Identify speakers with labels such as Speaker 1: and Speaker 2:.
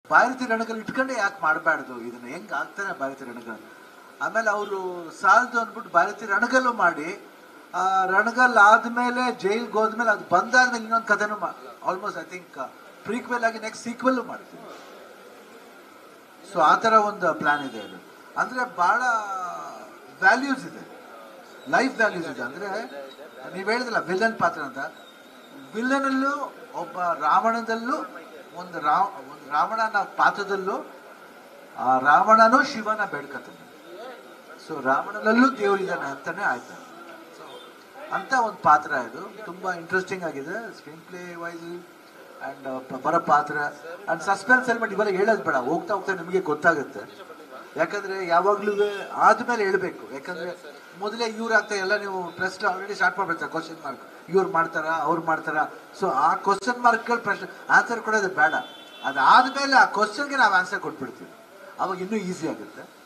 Speaker 1: ಭಾರತಿ ರಣಗಳು ಇಟ್ಕೊಂಡೆ ಯಾಕೆ ಮಾಡಬಾರ್ದು ಇದನ್ನ ಹೆಂಗ್ ಆಗ್ತಾನೆ ಭಾರತಿ ರಣಗಳು ಆಮೇಲೆ ಅವರು ಸಾಲದು ಅಂದ್ಬಿಟ್ಟು ಭಾರತಿ ರಣಗಲ್ಲು ಮಾಡಿ ಆ ರಣಗಲ್ ಆದ್ಮೇಲೆ ಜೈಲ್ಗೆ ಹೋದ್ಮೇಲೆ ಅದು ಬಂದಾದ್ಮೇಲೆ ಇನ್ನೊಂದು ಕಥೆನೂ ಆಲ್ಮೋಸ್ಟ್ ಐ ಥಿಂಕ್ ಪ್ರೀಕ್ವೆಲ್ ಆಗಿ ನೆಕ್ಸ್ಟ್ ಸೀಕ್ವೆಲ್ ಮಾಡ್ತೀವಿ ಸೊ ಆ ಥರ ಒಂದು ಪ್ಲಾನ್ ಇದೆ ಅದು ಅಂದ್ರೆ ಬಹಳ ವ್ಯಾಲ್ಯೂಸ್ ಇದೆ ಲೈಫ್ ವ್ಯಾಲ್ಯೂಸ್ ಇದೆ ಅಂದ್ರೆ ನೀವು ಹೇಳಿದಿಲ್ಲ ವಿಲನ್ ಪಾತ್ರ ಅಂತ ವಿಲನಲ್ಲೂ ಒಬ್ಬ ರಾವಣದಲ್ಲೂ ಒಂದು ರಾವ ಒಂದು ರಾವಣನ ಪಾತ್ರದಲ್ಲೂ ಆ ರಾವಣನೂ ಶಿವನ ಬೇಡ್ಕತಾನೆ ಸೊ ರಾವಣನಲ್ಲೂ ದೇವರಿದ್ದಾನೆ ಅಂತಾನೆ ಆಯ್ತು ಸೊ ಅಂತ ಒಂದು ಪಾತ್ರ ಇದು ತುಂಬಾ ಇಂಟ್ರೆಸ್ಟಿಂಗ್ ಆಗಿದೆ ಸ್ಕ್ರೀನ್ ಪ್ಲೇ ವೈಸ್ ಅಂಡ್ ಬರೋ ಪಾತ್ರ ಅಂಡ್ ಸಸ್ಪೆನ್ಸ್ ಎಲಿಮೆಂಟ್ ಇವೆಲ್ಲ ಹೇಳೋದು ಬೇಡ ಹೋಗ್ತಾ ಹೋಗ್ತಾ ನಿಮಗೆ ಗೊತ್ತಾಗುತ್ತೆ ಯಾಕಂದ್ರೆ ಯಾವಾಗ್ಲೂ ಆದ್ಮೇಲೆ ಹೇಳ್ಬೇಕು ಯಾಕಂದ್ರೆ ಮೊದಲೇ ಇವ್ರು ಆಗ್ತಾ ಎಲ್ಲ ನೀವು ಪ್ರೆಸ್ ಆಲ್ರೆಡಿ ಸ್ಟಾರ್ಟ್ ಮಾಡ್ಬಿಡ್ತಾರೆ ಕ್ವಶನ್ ಮಾರ್ಕ್ ಇವ್ರು ಮಾಡ್ತಾರಾ ಅವ್ರು ಮಾಡ್ತಾರಾ ಸೊ ಆ ಕ್ವಶನ್ ಮಾರ್ಕ್ಗಳು ಪ್ರಶ್ನೆ ಆನ್ಸರ್ ಕೊಡೋದು ಬೇಡ ಅದಾದ್ಮೇಲೆ ಆ ಕ್ವಶನ್ಗೆ ನಾವು ಆನ್ಸರ್ ಕೊಟ್ಬಿಡ್ತೀವಿ ಅವಾಗ ಇನ್ನೂ ಈಸಿ ಆಗುತ್ತೆ